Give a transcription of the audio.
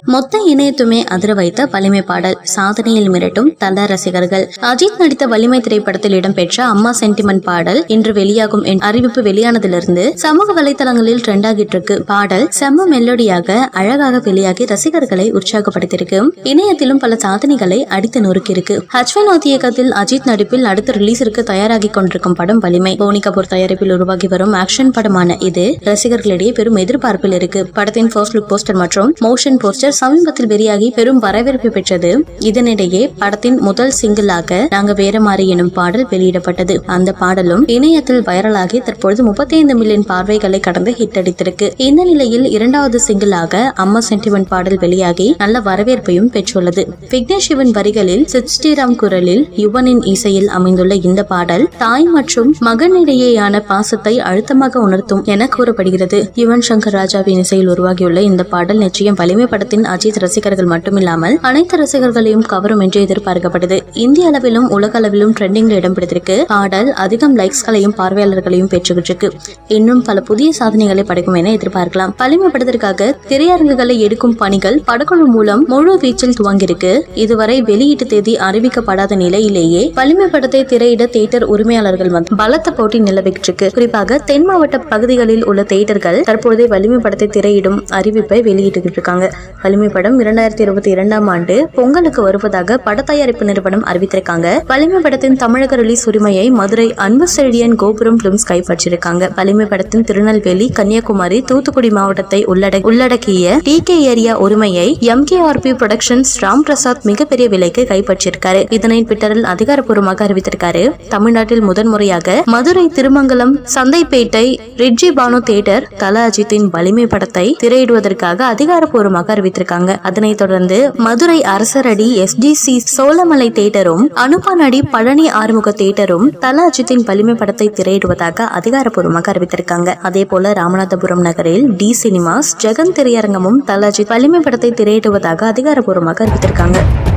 மொத்த இணையத்துமே அதிர வைத்த வலிமை பாடல் சாதனையில் மிரட்டும் தல ரசிகர்கள் அஜித் நடித்த வலிமை திரைப்படத்தில் இடம்பெற்ற அம்மா சென்டிமெண்ட் பாடல் இன்று வெளியாகும் என்ற அறிவிப்பு வெளியானதிலிருந்து சமூக வலைதளங்களில் ட்ரெண்ட் ஆகிட்டு இருக்கு பாடல் செம்ம மெலோடியாக அழகாக வெளியாகி ரசிகர்களை உற்சாகப்படுத்தியிருக்கு இணையத்திலும் பல சாதனைகளை அடித்து நொறுக்கியிருக்கு ஹச்வன் இயக்கத்தில் அஜித் நடிப்பில் அடுத்த ரிலீஸிற்கு தயாராகி கொண்டிருக்கும் படம் வலிமை போனி கபூர் தயாரிப்பில் உருவாகி வரும் ஆக்ஷன் படமான இது ரசிகர்களிடையே பெரும் எதிர்பார்ப்பில் இருக்கு படத்தின் ஃபர்ஸ்ட் லுக் போஸ்டர் மற்றும் மோஷன் போஸ்டர் சமீபத்தில் வெளியாகி பெரும் வரவேற்பு பெற்றது இதனிடையே படத்தின் முதல் சிங்கிளாக நாங்க வேற மாறி எனும் பாடல் வெளியிடப்பட்டது அந்த பாடலும் இணையத்தில் வைரலாகி தற்பொழுது 35 மில்லியன் பார்வைகளை கடந்து ஹிட் அடித்திருக்கு இந்த நிலையில் இரண்டாவது சிங்கிளாக அம்மா சென்டிமெண்ட் பாடல் வெளியாகி நல்ல வரவேற்பையும் பெற்றுள்ளது விக்னேஷ் சிவன் வரிகளில் சித் ஸ்ரீராம் குரலில் யுவனின் இசையில் அமைந்துள்ள இந்த பாடல் தாய் மற்றும் மகனிடையேயான பாசத்தை அழுத்தமாக உணர்த்தும் என கூறப்படுகிறது யுவன் சங்கர் ராஜாவின் இசையில் உருவாகியுள்ள இந்த பாடல் நிச்சயம் வலிமை படத்தின் அஜித் ரசிகர்கள் மட்டுமில்லாமல் அனைத்து ரசிகர்களையும் கவரும் என்று எதிர்பார்க்கப்பட்டது இந்திய அளவிலும் உலக அளவிலும் ட்ரெண்டிங்ல இடம் பிடித்திருக்கு பாடல் அதிகம் லைக்ஸ்களையும் பார்வையாளர்களையும் பெற்றுக்கிட்டு இருக்கு இன்னும் பல புதிய சாதனைகளை படைக்கும் என எதிர்பார்க்கலாம் வலிமை படத்திற்காக திரையரங்குகளை எடுக்கும் பணிகள் படக்குழு மூலம் முழு வீச்சில் துவங்கியிருக்கு இதுவரை வெளியீட்டு தேதி அறிவிக்கப்படாத நிலையிலேயே வலிமை படத்தை திரையிட தியேட்டர் உரிமையாளர்கள் வந்து பலத்த போட்டி நிலவிட்டு இருக்கு குறிப்பாக தென் மாவட்ட பகுதிகளில் உள்ள தியேட்டர்கள் தற்போதே வலிமை படத்தை திரையிடும் அறிவிப்பை வெளியிட்டுக்கிட்டு இருக்காங்க வலிமை படம் இரண்டாயிரத்தி இருபத்தி இரண்டாம் ஆண்டு பொங்கலுக்கு வருவதாக பட தயாரிப்பு நிறுவனம் அறிவித்திருக்காங்க வலிமை படத்தின் தமிழக ரிலீஸ் உரிமையை மதுரை அன்பு செழியன் கோபுரம் பிலிம்ஸ் கைப்பற்றிருக்காங்க வலிமை படத்தின் திருநெல்வேலி கன்னியாகுமரி தூத்துக்குடி மாவட்டத்தை உள்ளடக் உள்ளடக்கிய டி கே ஏரியா உரிமையை M K R P productions Ram Prasad மிகப்பெரிய விலைக்கு கைப்பற்றியிருக்காரு இதனை ட்விட்டரில் அதிகாரப்பூர்வமாக அறிவித்திருக்காரு தமிழ்நாட்டில் முதன்முறையாக மதுரை திருமங்கலம் சந்தைப்பேட்டை ரிட்ஜி பானு தியேட்டர் தல அஜித்தின் வலிமை படத்தை திரையிடுவதற்காக அதிகாரப்பூர்வமாக அறிவித்திருக்காங்க அதனைத் தொடர்ந்து மதுரை அரசரடி எஸ்டிசி சோழமலை தியேட்டரும் அனுப்பானடி பழனி ஆறுமுக தியேட்டரும் தல அஜித்தின் வலிமை படத்தை திரையிடுவதாக அதிகாரப்பூர்வமாக அறிவித்திருக்காங்க அதே போல ராமநாதபுரம் நகரில் டி சினிமாஸ் ஜெகன் திரையரங்கமும் தல அஜித் வலிமை படத்தை திரையிடுவதாக அதிகாரப்பூர்வமாக அறிவித்திருக்காங்க